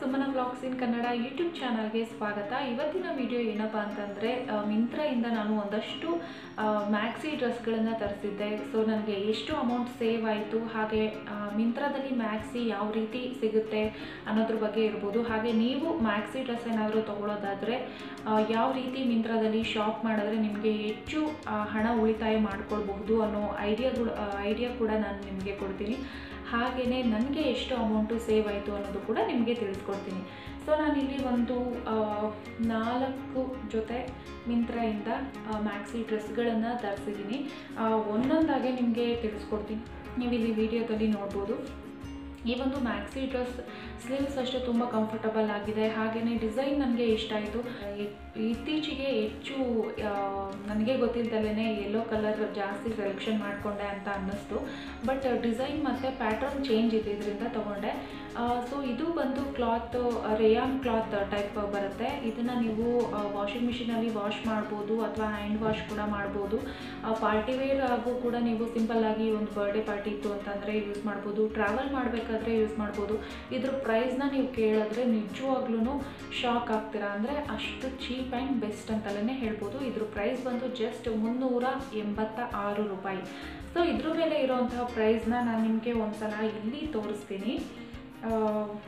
Sumana blogs in Kannada YouTube ಚಾನಲ್ಗೆ ಸ್ವಾಗತ ಇವತ್ತಿನ ವಿಡಿಯೋ ಏನಪ್ಪ ಅಂತಂದರೆ ಮಿಂತ್ರಾಯಿಂದ ನಾನು ಒಂದಷ್ಟು ಮ್ಯಾಕ್ಸಿ ಡ್ರೆಸ್ಗಳನ್ನು ತರಿಸಿದ್ದೆ ಸೊ ನನಗೆ ಎಷ್ಟು ಅಮೌಂಟ್ ಸೇವ್ ಆಯಿತು ಹಾಗೆ ಆ, ಮಿಂತ್ರಾದಲ್ಲಿ ಮ್ಯಾಕ್ಸಿ ಯಾವ ರೀತಿ ಸಿಗುತ್ತೆ ಅನ್ನೋದ್ರ ಬಗ್ಗೆ ಇರ್ಬೋದು ಹಾಗೆ ನೀವು ಮ್ಯಾಕ್ಸಿ ಡ್ರೆಸ್ ಏನಾದರೂ ತೊಗೊಳೋದಾದರೆ ಯಾವ ರೀತಿ ಮಿಂತ್ರಾದಲ್ಲಿ ಶಾಪ್ ಮಾಡಿದ್ರೆ ನಿಮಗೆ ಹೆಚ್ಚು ಆ, ಹಣ ಉಳಿತಾಯ ಮಾಡ್ಕೊಳ್ಬಹುದು ಅನ್ನೋ ಐಡಿಯಾಗಳು ಐಡಿಯಾ ಕೂಡ ನಾನು ನಿಮಗೆ ಕೊಡ್ತೀನಿ ಹಾಗೆಯೇ ನನಗೆ ಎಷ್ಟು ಅಮೌಂಟು ಸೇವ್ ಆಯಿತು ಅನ್ನೋದು ಕೂಡ ನಿಮಗೆ ತಿಳಿಸ್ಕೊಡ್ತೀನಿ ಸೊ ನಾನಿಲ್ಲಿ ಒಂದು ಆ, ನಾಲ್ಕು ಜೊತೆ ಮಿಂತ್ರಾಯಿಂದ ಮ್ಯಾಕ್ಸಿ ಡ್ರೆಸ್ಗಳನ್ನು ತರಿಸಿದ್ದೀನಿ ಒಂದೊಂದಾಗೆ ನಿಮಗೆ ತಿಳಿಸ್ಕೊಡ್ತೀನಿ ನೀವು ಇಲ್ಲಿ ವಿಡಿಯೋದಲ್ಲಿ ನೋಡ್ಬೋದು ಈ ಒಂದು ಮ್ಯಾಕ್ಸಿ ಡ್ರೆಸ್ ಸ್ಲೀವ್ಸ್ ಅಷ್ಟೇ ತುಂಬ ಕಂಫರ್ಟಬಲ್ ಆಗಿದೆ ಹಾಗೆಯೇ ಡಿಸೈನ್ ನನಗೆ ಇಷ್ಟ ಆಯಿತು ಇತ್ತೀಚೆಗೆ ಹೆಚ್ಚು ಆ, ನನಗೆ ಗೊತ್ತಿದ್ದಲೇ ಯೆಲ್ಲೋ ಕಲರ್ ಜಾಸ್ತಿ ಸೆಲೆಕ್ಷನ್ ಮಾಡಿಕೊಂಡೆ ಅಂತ ಅನ್ನಿಸ್ತು ಬಟ್ ಡಿಸೈನ್ ಮತ್ತು ಪ್ಯಾಟರ್ನ್ ಚೇಂಜ್ ಇದ್ದಿದ್ದರಿಂದ ತೊಗೊಂಡೆ ಸೊ ಇದು ಬಂದು ಕ್ಲಾತ್ ರೇಯಾನ್ ಕ್ಲಾತ್ ಟೈಪ್ ಬರುತ್ತೆ ಇದನ್ನು ನೀವು ವಾಷಿಂಗ್ ಮಿಷಿನಲ್ಲಿ ವಾಶ್ ಮಾಡ್ಬೋದು ಅಥವಾ ಹ್ಯಾಂಡ್ ವಾಶ್ ಕೂಡ ಮಾಡ್ಬೋದು ಪಾರ್ಟಿ ವೇರ್ ಆಗು ಕೂಡ ನೀವು ಸಿಂಪಲ್ ಆಗಿ ಒಂದು ಬರ್ಡೇ ಪಾರ್ಟಿ ಇತ್ತು ಅಂತಂದರೆ ಯೂಸ್ ಮಾಡ್ಬೋದು ಟ್ರಾವೆಲ್ ಮಾಡಬೇಕಾದ್ರೆ ಯೂಸ್ ಮಾಡ್ಬೋದು ಇದ್ರ ಪ್ರೈಸ್ನ ನೀವು ಕೇಳಿದ್ರೆ ನಿಜವಾಗ್ಲೂ ಶಾಕ್ ಆಗ್ತೀರಾ ಅಂದರೆ ಅಷ್ಟು ಚೀಪ್ ಆ್ಯಂಡ್ ಬೆಸ್ಟ್ ಅಂತಲೇ ಹೇಳ್ಬೋದು ಇದ್ರ ಪ್ರೈಸ್ ಬಂದು ಜಸ್ಟ್ ಮುನ್ನೂರ ಎಂಬತ್ತ ಆರು ರೂಪಾಯಿ ಸೊ ಇದ್ರ ಮೇಲೆ ಇರೋವಂತಹ ಪ್ರೈಸ್ನ ನಾನು ನಿಮಗೆ ಒಂದ್ಸಲ ಇಲ್ಲಿ ತೋರಿಸ್ತೀನಿ ಆ,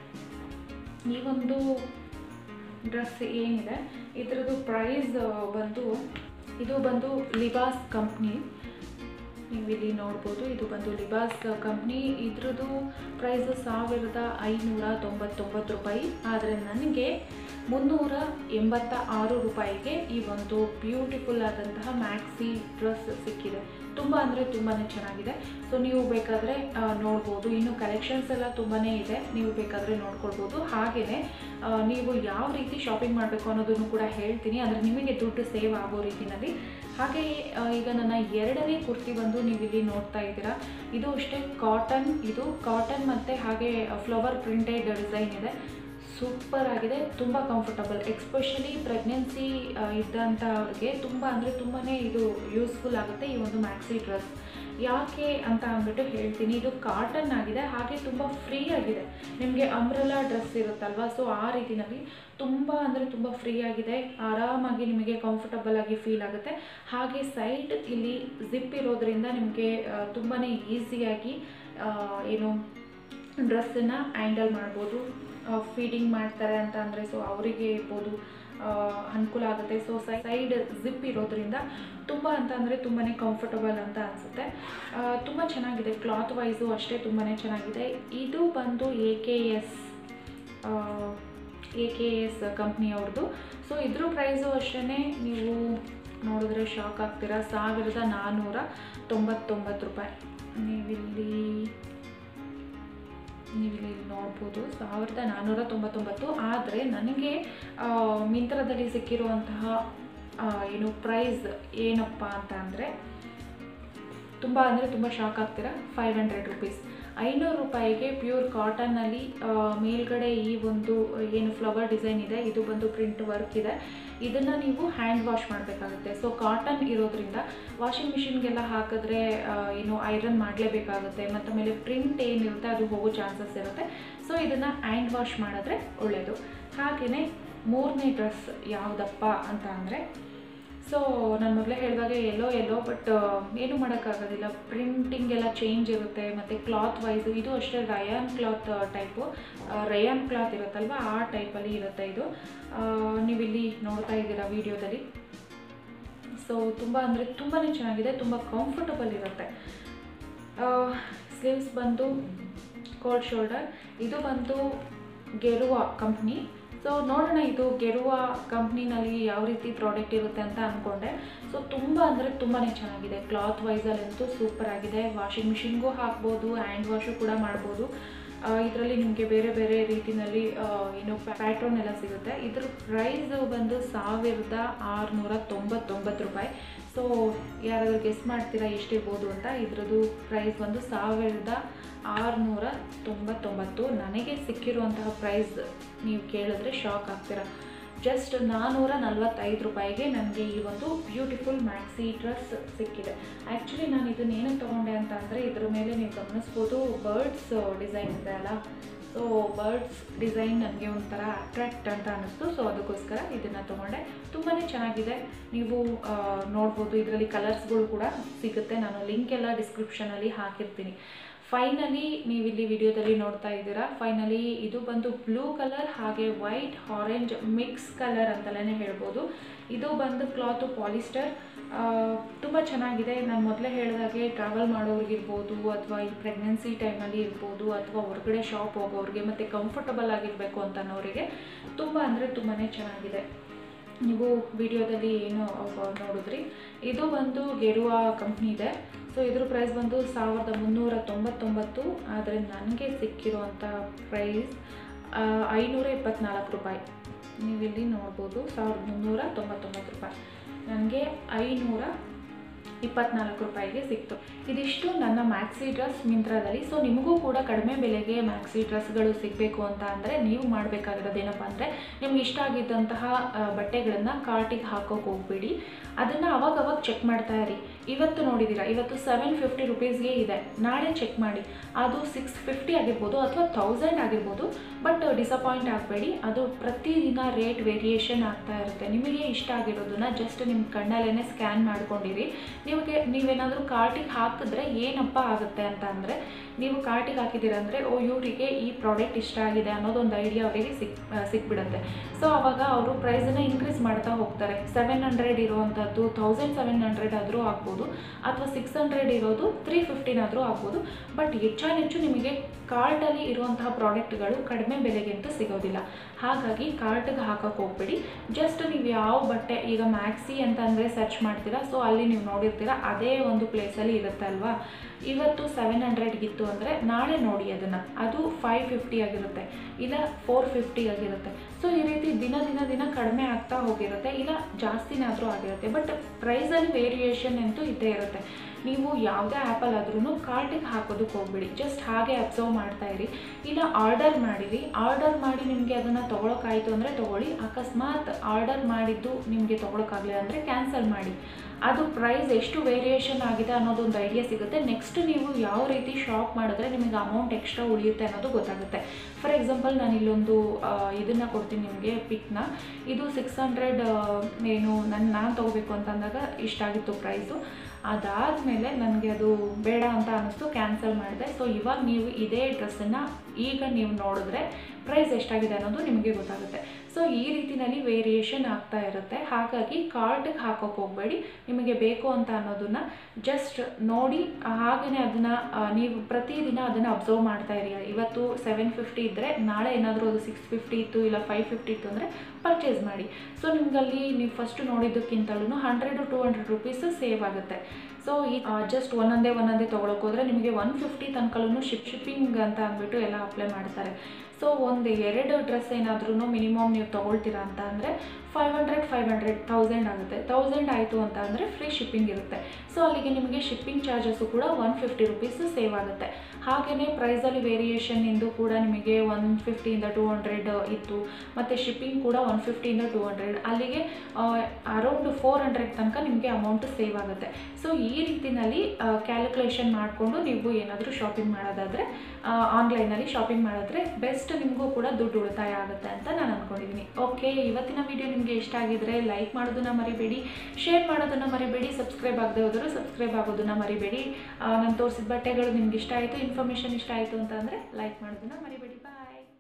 ಈ ಒಂದು ಡ್ರೆಸ್ ಏನಿದೆ ಇದರದ್ದು ಪ್ರೈಸ್ ಬಂದು ಇದು ಬಂದು ಲಿಬಾಸ್ ಕಂಪ್ನಿ ನೀವು ಇಲ್ಲಿ ನೋಡ್ಬೋದು ಇದು ಬಂದು ಲಿಬಾಸ್ ಕಂಪ್ನಿ ಇದ್ರದ್ದು ಪ್ರೈಸ್ ಸಾವಿರದ ಐನೂರ ತೊಂಬತ್ತೊಂಬತ್ತು ರೂಪಾಯಿ ಆದರೆ ನನಗೆ ಮುನ್ನೂರ ಎಂಬತ್ತ ಆರು ರೂಪಾಯಿಗೆ ಈ ಒಂದು ಬ್ಯೂಟಿಫುಲ್ ಆದಂತಹ ಮ್ಯಾಕ್ಸಿ ಡ್ರೆಸ್ ಸಿಕ್ಕಿದೆ ತುಂಬ ಅಂದರೆ ತುಂಬಾ ಚೆನ್ನಾಗಿದೆ ಸೊ ನೀವು ಬೇಕಾದರೆ ಆ, ನೋಡ್ಬೋದು ಇನ್ನು ಕಲೆಕ್ಷನ್ಸ್ ಎಲ್ಲ ತುಂಬಾ ಇದೆ ನೀವು ಬೇಕಾದರೆ ನೋಡ್ಕೊಳ್ಬೋದು ಹಾಗೆಯೇ ಆ, ನೀವು ಯಾವ ರೀತಿ ಶಾಪಿಂಗ್ ಮಾಡಬೇಕು ಅನ್ನೋದನ್ನು ಕೂಡ ಹೇಳ್ತೀನಿ ಅಂದರೆ ನಿಮಗೆ ದುಡ್ಡು ಸೇವ್ ಆಗೋ ರೀತಿಯಲ್ಲಿ ಹಾಗೆಯೇ ಆ, ಈಗ ನನ್ನ ಎರಡನೇ ಕುರ್ತಿ ಬಂದು ನೀವು ಇಲ್ಲಿ ನೋಡ್ತಾ ಇದ್ದೀರಾ ಇದು ಅಷ್ಟೇ ಕಾಟನ್ ಇದು ಕಾಟನ್ ಮತ್ತು ಹಾಗೆ ಫ್ಲವರ್ ಪ್ರಿಂಟೆಡ್ ಡಿಸೈನ್ ಇದೆ ಸೂಪರ್ ಆಗಿದೆ ತುಂಬ ಕಂಫರ್ಟಬಲ್ ಎಕ್ಸ್ಪೆಷಲಿ ಪ್ರೆಗ್ನೆನ್ಸಿ ಇದ್ದಂಥವ್ರಿಗೆ ತುಂಬ ಅಂದರೆ ತುಂಬಾ ಇದು ಯೂಸ್ಫುಲ್ ಆಗುತ್ತೆ ಈ ಒಂದು ಮ್ಯಾಕ್ಸಿ ಡ್ರೆಸ್ ಯಾಕೆ ಅಂತ ಅಂದ್ಬಿಟ್ಟು ಹೇಳ್ತೀನಿ ಇದು ಕಾಟನ್ ಆಗಿದೆ ಹಾಗೆ ತುಂಬ ಫ್ರೀ ಆಗಿದೆ ನಿಮಗೆ ಅಂಬ್ರೆಲಾ ಡ್ರೆಸ್ ಇರುತ್ತಲ್ವ ಸೊ ಆ ರೀತಿನಲ್ಲಿ ತುಂಬ ಅಂದರೆ ತುಂಬ ಫ್ರೀ ಆಗಿದೆ ಆರಾಮಾಗಿ ನಿಮಗೆ ಕಂಫರ್ಟಬಲ್ ಆಗಿ ಫೀಲ್ ಆಗುತ್ತೆ ಹಾಗೆ ಸೈಡ್ ಇಲ್ಲಿ ಜಿಪ್ ಇರೋದ್ರಿಂದ ನಿಮಗೆ ತುಂಬಾ ಈಸಿಯಾಗಿ ಏನು ಡ್ರೆಸ್ಸನ್ನು ಹ್ಯಾಂಡಲ್ ಮಾಡ್ಬೋದು ಫೀಡಿಂಗ್ ಮಾಡ್ತಾರೆ ಅಂತ ಅಂದರೆ ಸೊ ಅವರಿಗೆ ಇರ್ಬೋದು ಆ, ಅನುಕೂಲ ಆಗುತ್ತೆ ಸೊ ಸೈಡ್ ಜಿಪ್ ಇರೋದ್ರಿಂದ ತುಂಬ ಅಂತ ಅಂದರೆ ತುಂಬಾ ಕಂಫರ್ಟಬಲ್ ಅಂತ ಅನಿಸುತ್ತೆ ತುಂಬ ಚೆನ್ನಾಗಿದೆ ಕ್ಲಾತ್ ವೈಸು ಅಷ್ಟೇ ತುಂಬಾ ಚೆನ್ನಾಗಿದೆ ಇದು ಬಂದು A K S A K S ಕಂಪ್ನಿಯವ್ರದ್ದು ಸೊ ಇದ್ರ ಪ್ರೈಸು ಅಷ್ಟೇ ನೀವು ನೋಡಿದ್ರೆ ಶಾಕ್ ಆಗ್ತೀರಾ ಸಾವಿರದ ನಾನ್ನೂರ ತೊಂಬತ್ತೊಂಬತ್ತು ರೂಪಾಯಿ ನೀವಿಲ್ಲಿ ನೀವಿಲ್ಲಿ ನೋಡ್ಬೋದು ಸಾವಿರದ ನಾನ್ನೂರ ತೊಂಬತ್ತೊಂಬತ್ತು ಆದರೆ ನನಗೆ ಆ, ಮಿಂತ್ರದಲ್ಲಿ ಸಿಕ್ಕಿರುವಂತಹ ಆ, ಏನು ಪ್ರೈಸ್ ಏನಪ್ಪ ಅಂತ ಅಂದರೆ ತುಂಬ ಅಂದರೆ ತುಂಬ ಶಾಕ್ ಆಗ್ತೀರಾ ಫೈವ್ ಹಂಡ್ರೆಡ್ ರುಪೀಸ್ ಐನೂರು ರೂಪಾಯಿಗೆ ಪ್ಯೂರ್ ಕಾಟನ್ನಲ್ಲಿ ಮೇಲ್ಗಡೆ ಈ ಒಂದು ಏನು ಫ್ಲವರ್ ಡಿಸೈನ್ ಇದೆ ಇದು ಬಂದು ಪ್ರಿಂಟ್ ವರ್ಕ್ ಇದೆ ಇದನ್ನು ನೀವು ಹ್ಯಾಂಡ್ ವಾಶ್ ಮಾಡಬೇಕಾಗುತ್ತೆ ಸೊ ಕಾಟನ್ ಇರೋದ್ರಿಂದ ವಾಷಿಂಗ್ ಮಿಷಿನ್ಗೆಲ್ಲ ಹಾಕಿದ್ರೆ ಆ, ಏನು ಐರನ್ ಮಾಡಲೇಬೇಕಾಗುತ್ತೆ ಮತ್ತು ಆಮೇಲೆ ಪ್ರಿಂಟ್ ಏನಿರುತ್ತೆ ಅದು ಹೋಗೋ ಚಾನ್ಸಸ್ ಇರುತ್ತೆ ಸೊ ಇದನ್ನು ಹ್ಯಾಂಡ್ ವಾಶ್ ಮಾಡಿದ್ರೆ ಒಳ್ಳೆಯದು ಹಾಗೆಯೇ ಮೂರನೇ ಡ್ರೆಸ್ ಯಾವುದಪ್ಪ ಅಂತ ಅಂದರೆ ಸೊ ನಾನು ಮೊದಲೇ ಹೇಳಿದಾಗ ಎಲ್ಲೋ ಎಲ್ಲೋ ಬಟ್ ಏನು ಮಾಡೋಕ್ಕಾಗೋದಿಲ್ಲ ಪ್ರಿಂಟಿಂಗ್ ಎಲ್ಲ ಚೇಂಜ್ ಇರುತ್ತೆ ಮತ್ತು ಕ್ಲಾತ್ ವೈಸು ಇದು ಅಷ್ಟೇ rayon cloth type rayon cloth ಇರುತ್ತಲ್ವ ಆ ಟೈಪಲ್ಲಿ ಇರುತ್ತೆ ಇದು ಆ, ನೀವಿಲ್ಲಿ ನೋಡ್ತಾ ಇದ್ದೀರಾ ವಿಡಿಯೋದಲ್ಲಿ ಸೊ ತುಂಬ ಅಂದರೆ ತುಂಬಾ ಚೆನ್ನಾಗಿದೆ ತುಂಬ ಕಂಫರ್ಟಬಲ್ ಇರುತ್ತೆ ಸ್ಲೀವ್ಸ್ ಬಂದು ಕೋಲ್ಡ್ ಶೋಲ್ಡರ್ ಇದು ಬಂದು ಗೆರುವ ಕಂಪ್ನಿ ಸೊ ನೋಡೋಣ ಇದು ಗೆರುವ ಕಂಪ್ನಿನಲ್ಲಿ ಯಾವ ರೀತಿ ಪ್ರಾಡಕ್ಟ್ ಇರುತ್ತೆ ಅಂತ ಅಂದ್ಕೊಂಡೆ ಸೊ ತುಂಬ ಅಂದರೆ ತುಂಬಾ ಚೆನ್ನಾಗಿದೆ ಕ್ಲಾತ್ ವೈಸಲ್ಲಂತೂ ಸೂಪರ್ ಆಗಿದೆ ವಾಷಿಂಗ್ ಮಿಷಿನ್ಗೂ ಹಾಕ್ಬೋದು ಹ್ಯಾಂಡ್ ವಾಶು ಕೂಡ ಮಾಡ್ಬೋದು ಇದರಲ್ಲಿ ನಿಮಗೆ ಬೇರೆ ಬೇರೆ ರೀತಿಯಲ್ಲಿ ಆ, ಏನು ಪ್ಯಾಟ್ರನ್ ಎಲ್ಲ ಸಿಗುತ್ತೆ ಇದ್ರ ಪ್ರೈಸ್ ಬಂದು ಸಾವಿರದ ಆರುನೂರ ತೊಂಬತ್ತೊಂಬತ್ತು ರೂಪಾಯಿ ಸೊ ಯಾರಾದರೂ ಗೆಸ್ ಮಾಡ್ತೀರಾ ಎಷ್ಟಿರ್ಬೋದು ಅಂತ ಇದ್ರದ್ದು ಪ್ರೈಸ್ ಬಂದು ಸಾವಿರದ ಆರುನೂರ ತೊಂಬತ್ತೊಂಬತ್ತು ನನಗೆ ಸಿಕ್ಕಿರುವಂತಹ ಪ್ರೈಸ್ ನೀವು ಕೇಳಿದ್ರೆ ಶಾಕ್ ಆಗ್ತೀರಾ ಜಸ್ಟ್ ನಾನ್ನೂರ ನಲ್ವತ್ತೈದು ರೂಪಾಯಿಗೆ ನನಗೆ ಈ ಒಂದು ಬ್ಯೂಟಿಫುಲ್ ಮ್ಯಾಕ್ಸಿ ಡ್ರೆಸ್ ಸಿಕ್ಕಿದೆ ಆ್ಯಕ್ಚುಲಿ ನಾನು ಇದನ್ನ ಏನಕ್ಕೆ ತೊಗೊಂಡೆ ಅಂತ ಅಂದರೆ ಇದ್ರ ಮೇಲೆ ನೀವು ಗಮನಿಸ್ಬೋದು ಬರ್ಡ್ಸ್ ಡಿಸೈನ್ ಇದೆ ಅಲ್ಲ ಸೊ ಬರ್ಡ್ಸ್ ಡಿಸೈನ್ ನನಗೆ ಒಂಥರ ಅಟ್ರಾಕ್ಟ್ ಅಂತ ಅನ್ನಿಸ್ತು ಸೊ ಅದಕ್ಕೋಸ್ಕರ ಇದನ್ನು ತೊಗೊಂಡೆ ತುಂಬಾ ಚೆನ್ನಾಗಿದೆ ನೀವು ಆ, ನೋಡ್ಬೋದು ಇದರಲ್ಲಿ ಕಲರ್ಸ್ಗಳು ಕೂಡ ಸಿಗುತ್ತೆ ನಾನು ಲಿಂಕ್ ಎಲ್ಲ ಡಿಸ್ಕ್ರಿಪ್ಷನಲ್ಲಿ ಹಾಕಿರ್ತೀನಿ ಫೈನಲಿ ನೀವಿಲ್ಲಿ ವಿಡಿಯೋದಲ್ಲಿ ನೋಡ್ತಾ ಇದ್ದೀರಾ ಫೈನಲಿ ಇದು ಬಂದು ಬ್ಲೂ ಕಲರ್ ಹಾಗೆ ವೈಟ್ ಆರೆಂಜ್ ಮಿಕ್ಸ್ ಕಲರ್ ಅಂತಲೇ ಹೇಳ್ಬೋದು ಇದು ಬಂದು ಕ್ಲಾತು ಪಾಲಿಸ್ಟರ್ ತುಂಬ ಚೆನ್ನಾಗಿದೆ ನಾನು ಮೊದಲೇ ಹೇಳಿದಾಗೆ ಟ್ರಾವೆಲ್ ಮಾಡೋರಿಗಿರ್ಬೋದು ಅಥವಾ ಈ ಪ್ರೆಗ್ನೆನ್ಸಿ ಟೈಮಲ್ಲಿ ಇರ್ಬೋದು ಅಥವಾ ಹೊರಗಡೆ ಶಾಪ್ ಹೋಗೋರಿಗೆ ಮತ್ತು ಕಂಫರ್ಟಬಲ್ ಆಗಿರಬೇಕು ಅಂತ ಅನ್ನೋರಿಗೆ ತುಂಬ ಅಂದರೆ ತುಂಬಾ ಚೆನ್ನಾಗಿದೆ ನೀವು ವಿಡಿಯೋದಲ್ಲಿ ಏನು ಅಹ್, ನೋಡಿದ್ರಿ ಇದು ಬಂದು ಗೆರುವ ಕಂಪ್ನಿ ಇದೆ ಸೊ ಇದ್ರ ಪ್ರೈಸ್ ಬಂದು ಸಾವಿರದ ಮುನ್ನೂರ ತೊಂಬತ್ತೊಂಬತ್ತು ಆದರೆ ನನಗೆ ಸಿಕ್ಕಿರುವಂಥ ಪ್ರೈಸ್ ಐನೂರ ಇಪ್ಪತ್ತ್ನಾಲ್ಕು ರೂಪಾಯಿ ನೀವಿಲ್ಲಿ ನೋಡ್ಬೋದು ಸಾವಿರದ ಮುನ್ನೂರ ತೊಂಬತ್ತೊಂಬತ್ತು ರೂಪಾಯಿ ನನಗೆ ಐನೂರ ಇಪ್ಪತ್ನಾಲ್ಕು ರೂಪಾಯಿಗೆ ಸಿಕ್ತು ಇದಿಷ್ಟು ನನ್ನ ಮ್ಯಾಕ್ಸಿ ಡ್ರೆಸ್ ಮಿಂತ್ರಾದಲ್ಲಿ ಸೊ ನಿಮಗೂ ಕೂಡ ಕಡಿಮೆ ಬೆಲೆಗೆ ಮ್ಯಾಕ್ಸಿ ಡ್ರೆಸ್ಗಳು ಸಿಗಬೇಕು ಅಂತ ಅಂದರೆ ನೀವು ಮಾಡಬೇಕಾಗಿರೋದು ಏನಪ್ಪ ಅಂದರೆ ನಿಮ್ಗೆ ಇಷ್ಟ ಆಗಿದ್ದಂತಹ ಬಟ್ಟೆಗಳನ್ನು ಕಾರ್ಟಿಗೆ ಹಾಕೋಕೆ ಹೋಗ್ಬೇಡಿ ಅದನ್ನು ಅವಾಗ ಅವಾಗ ಚೆಕ್ ಮಾಡ್ತಾ ಇರಿ ಇವತ್ತು ನೋಡಿದ್ದೀರಾ ಇವತ್ತು ಸೆವೆನ್ ಫಿಫ್ಟಿ ರುಪೀಸ್ಗೆ ಇದೆ ನಾಳೆ ಚೆಕ್ ಮಾಡಿ ಅದು ಸಿಕ್ಸ್ ಫಿಫ್ಟಿ ಆಗಿರ್ಬೋದು ಅಥವಾ ತೌಸಂಡ್ ಆಗಿರ್ಬೋದು ಬಟ್ ಡಿಸಪಾಯಿಂಟ್ ಆಗಬೇಡಿ ಅದು ಪ್ರತಿದಿನ ರೇಟ್ ವೇರಿಯೇಷನ್ ಆಗ್ತಾ ಇರುತ್ತೆ ನಿಮಗೆ ಇಷ್ಟ ಆಗಿರೋದನ್ನ ಜಸ್ಟ್ ನಿಮ್ಮ ಕಣ್ಣಲ್ಲೇ ಸ್ಕ್ಯಾನ್ ಮಾಡ್ಕೊಂಡಿರಿ ನಿಮಗೆ ನೀವೇನಾದರೂ ಕಾರ್ಟಿಗೆ ಹಾಕಿದ್ರೆ ಏನಪ್ಪ ಆಗುತ್ತೆ ಅಂತ ಅಂದರೆ ನೀವು ಕಾರ್ಟಿಗೆ ಹಾಕಿದ್ದೀರ ಅಂದರೆ ಓ ಇವರಿಗೆ ಈ ಪ್ರಾಡಕ್ಟ್ ಇಷ್ಟ ಆಗಿದೆ ಅನ್ನೋದೊಂದು ಐಡಿಯಾ ಅವರಿಗೆ ಸಿಕ್ ಆ, ಸಿಕ್ಬಿಡುತ್ತೆ ಸೊ ಅವಾಗ ಅವರು ಪ್ರೈಸನ್ನು ಇನ್ಕ್ರೀಸ್ ಮಾಡ್ತಾ ಹೋಗ್ತಾರೆ ಸೆವೆನ್ ಹಂಡ್ರೆಡ್ ಇರುವಂಥದ್ದು ತೌಸಂಡ್ ಸೆವೆನ್ ಹಂಡ್ರೆಡ್ ಆದರೂ ಆಗ್ಬೋದು ಅಥವಾ ಸಿಕ್ಸ್ ಹಂಡ್ರೆಡ್ ಇರೋದು ತ್ರೀ ಫಿಫ್ಟಿನಾದರೂ ಆಗ್ಬೋದು ಬಟ್ ಹೆಚ್ಚಾನೆಚ್ಚು ನಿಮಗೆ ಕಾರ್ಟಲ್ಲಿ ಇರುವಂತಹ ಪ್ರಾಡಕ್ಟ್ಗಳು ಕಡಿಮೆ ಬೆಲೆಗಂತೂ ಸಿಗೋದಿಲ್ಲ ಹಾಗಾಗಿ ಕಾರ್ಟಿಗೆ ಹಾಕಕ್ಕೆ ಹೋಗ್ಬೇಡಿ ಜಸ್ಟ್ ನೀವು ಯಾವ ಬಟ್ಟೆ ಈಗ ಮ್ಯಾಕ್ಸಿ ಅಂತ ಅಂದರೆ ಸರ್ಚ್ ಮಾಡ್ತೀರಾ ಸೊ ಅಲ್ಲಿ ನೀವು ನೋಡಿರ್ತೀರ ಅದೇ ಒಂದು ಪ್ಲೇಸಲ್ಲಿ ಇರುತ್ತೆ ಅಲ್ವಾ ಇವತ್ತು ಸೆವೆನ್ ಹಂಡ್ರೆಡ್ಗಿತ್ತು ಅಂದರೆ ನಾಳೆ ನೋಡಿ ಅದನ್ನು ಅದು ಫೈವ್ ಫಿಫ್ಟಿ ಆಗಿರುತ್ತೆ ಇಲ್ಲ ಫೋರ್ ಫಿಫ್ಟಿ ಆಗಿರುತ್ತೆ ಸೊ ಈ ರೀತಿ ದಿನ ದಿನ ದಿನ ಕಡಿಮೆ ಆಗ್ತಾ ಹೋಗಿರುತ್ತೆ ಇಲ್ಲ ಜಾಸ್ತಿನಾದರೂ ಆಗಿರುತ್ತೆ ಬಟ್ ಪ್ರೈಸಲ್ಲಿ ವೇರಿಯೇಷನ್ ಅಂತೂ ಇದ್ದೇ ಇರುತ್ತೆ ನೀವು ಯಾವುದೇ ಆ್ಯಪಲ್ಲಾದ್ರೂ ಕಾರ್ಟಿಗೆ ಹಾಕೋದಕ್ಕೆ ಹೋಗ್ಬಿಡಿ ಜಸ್ಟ್ ಹಾಗೆ ಅಬ್ಸರ್ವ್ ಮಾಡ್ತಾ ಇರಿ ಇಲ್ಲ ಆರ್ಡರ್ ಮಾಡಿರಿ ಆರ್ಡರ್ ಮಾಡಿ ನಿಮಗೆ ಅದನ್ನು ತೊಗೊಳಕ್ಕಾಯಿತು ಅಂದರೆ ತೊಗೊಳ್ಳಿ ಅಕಸ್ಮಾತ್ ಆರ್ಡರ್ ಮಾಡಿದ್ದು ನಿಮಗೆ ತೊಗೊಳಕ್ಕಾಗಲಿಲ್ಲ ಅಂದರೆ ಕ್ಯಾನ್ಸಲ್ ಮಾಡಿ ಅದು ಪ್ರೈಸ್ ಎಷ್ಟು ವೇರಿಯೇಷನ್ ಆಗಿದೆ ಅನ್ನೋದೊಂದು ಐಡಿಯಾ ಸಿಗುತ್ತೆ ನೆಕ್ಸ್ಟ್ ನೀವು ಯಾವ ರೀತಿ ಶಾಪ್ ಮಾಡಿದ್ರೆ ನಿಮಗೆ ಅಮೌಂಟ್ ಎಕ್ಸ್ಟ್ರಾ ಉಳಿಯುತ್ತೆ ಅನ್ನೋದು ಗೊತ್ತಾಗುತ್ತೆ ಫಾರ್ ಎಕ್ಸಾಂಪಲ್ ನಾನು ಇಲ್ಲೊಂದು ಇದನ್ನು ಕೊಡ್ತೀನಿ ನಿಮಗೆ ಪಿಕ್ನ ಇದು ಸಿಕ್ಸ್ ಹಂಡ್ರೆಡ್ ಏನು ನನ್ನ ನಾನು ತೊಗೋಬೇಕು ಅಂತ ಅಂದಾಗ ಇಷ್ಟ ಆಗಿತ್ತು ಪ್ರೈಸು ಅದಾದಮೇಲೆ ನನಗೆ ಅದು ಬೇಡ ಅಂತ ಅನ್ನಿಸ್ತು ಕ್ಯಾನ್ಸಲ್ ಮಾಡಿದೆ ಸೊ ಇವಾಗ ನೀವು ಇದೇ ಡ್ರೆಸ್ಸನ್ನು ಈಗ ನೀವು ನೋಡಿದ್ರೆ ಪ್ರೈಸ್ ಎಷ್ಟಾಗಿದೆ ಅನ್ನೋದು ನಿಮಗೆ ಗೊತ್ತಾಗುತ್ತೆ ಸೊ ಈ ರೀತಿನಲ್ಲಿ ವೇರಿಯೇಷನ್ ಆಗ್ತಾ ಇರುತ್ತೆ ಹಾಗಾಗಿ ಕಾರ್ಟಿಗೆ ಹಾಕೋಕೆ ಹೋಗಬೇಡಿ ನಿಮಗೆ ಬೇಕು ಅಂತ ಅನ್ನೋದನ್ನ ಜಸ್ಟ್ ನೋಡಿ ಹಾಗೆಯೇ ಅದನ್ನು ನೀವು ಪ್ರತಿದಿನ ಅದನ್ನು ಅಬ್ಸರ್ವ್ ಮಾಡ್ತಾ ಇರಿ ಇವತ್ತು ಸೆವೆನ್ ಫಿಫ್ಟಿ ಇದ್ದರೆ ನಾಳೆ ಏನಾದರೂ ಅದು ಸಿಕ್ಸ್ ಫಿಫ್ಟಿ ಇತ್ತು ಇಲ್ಲ ಫೈವ್ ಫಿಫ್ಟಿ ಇತ್ತು ಅಂದರೆ ಪರ್ಚೇಸ್ ಮಾಡಿ ಸೊ ನಿಮ್ಗಲ್ಲಿ ನೀವು ಫಸ್ಟ್ ನೋಡಿದ್ದಕ್ಕಿಂತಲೂ hundred two hundred rupees save ಆಗುತ್ತೆ ಸೊ ಈ ಜಸ್ಟ್ ಒಂದೊಂದೇ ಒಂದೊಂದೇ ತೊಗೊಳಕ್ಕೆ ಹೋದರೆ ನಿಮಗೆ ಒನ್ ಫಿಫ್ಟಿ ತನಕಲೂ ಶಿಪ್ ಶಿಪ್ಪಿಂಗ್ ಅಂತ ಅಂದ್ಬಿಟ್ಟು ಎಲ್ಲ ಅಪ್ಲೈ ಮಾಡ್ತಾರೆ ಸೊ ಒಂದು ಎರಡು ಡ್ರೆಸ್ ಏನಾದ್ರೂ ಮಿನಿಮಮ್ ನೀವು ತೊಗೊಳ್ತೀರಾ ಅಂತ ಅಂದರೆ five hundred five hundred thousand ಆಗುತ್ತೆ ತೌಸಂಡ್ ಆಯಿತು ಅಂತ ಅಂದರೆ ಫ್ರೀ ಶಿಪ್ಪಿಂಗ್ ಇರುತ್ತೆ ಸೊ ಅಲ್ಲಿಗೆ ನಿಮಗೆ ಶಿಪ್ಪಿಂಗ್ ಚಾರ್ಜಸ್ಸು ಕೂಡ ಒನ್ ಫಿಫ್ಟಿ ರುಪೀಸ್ ಸೇವ್ ಆಗುತ್ತೆ ಹಾಗೆಯೇ ಪ್ರೈಸಲ್ಲಿ ವೇರಿಯೇಷನ್ ಇಂದು ಕೂಡ ನಿಮಗೆ ಒನ್ ಫಿಫ್ಟಿಯಿಂದ ಟೂ ಹಂಡ್ರೆಡ್ ಇತ್ತು ಮತ್ತು ಶಿಪ್ಪಿಂಗ್ ಕೂಡ ಒನ್ ಫಿಫ್ಟಿಯಿಂದ ಟೂ ಹಂಡ್ರೆಡ್ ಅಲ್ಲಿಗೆ ಅರೌಂಡ್ ಫೋರ್ ಹಂಡ್ರೆಡ್ ತನಕ ನಿಮಗೆ ಅಮೌಂಟ್ ಸೇವ್ ಆಗುತ್ತೆ ಸೊ ಈ ರೀತಿನಲ್ಲಿ ಕ್ಯಾಲ್ಕುಲೇಷನ್ ಮಾಡಿಕೊಂಡು ನೀವು ಏನಾದರೂ ಶಾಪಿಂಗ್ ಮಾಡೋದಾದರೆ ಆನ್ಲೈನಲ್ಲಿ ಶಾಪಿಂಗ್ ಮಾಡಿದ್ರೆ ಬೆಸ್ಟ್ ನಿಮಗೂ ಕೂಡ ದುಡ್ಡು ಉಳಿತಾಯ ಆಗುತ್ತೆ ಅಂತ ನಾನು ಅಂದ್ಕೊಂಡಿದ್ದೀನಿ ಓಕೆ ಇವತ್ತಿನ ವಿಡಿಯೋ ನಿಮಗೆ ಇಷ್ಟ ಆಗಿದ್ರೆ ಲೈಕ್ ಮಾಡೋದನ್ನ ಮರಿಬೇಡಿ ಶೇರ್ ಮಾಡೋದನ್ನ ಮರಿಬೇಡಿ ಸಬ್ಸ್ಕ್ರೈಬ್ ಆಗದೆ ಹೋದರೂ ಸಬ್ಸ್ಕ್ರೈಬ್ ಆಗೋದನ್ನ ಮರಿಬೇಡಿ ನಾನು ತೋರಿಸಿದ ಬಟ್ಟೆಗಳು ನಿಮ್ಗೆ ಇಷ್ಟ ಆಯಿತು ಇನ್ಫಾರ್ಮೇಷನ್ ಇಷ್ಟ ಆಯಿತು ಅಂತ ಅಂದರೆ ಲೈಕ್ ಮಾಡೋದನ್ನ ಮರಿಬೇಡಿ ಬಾಯ್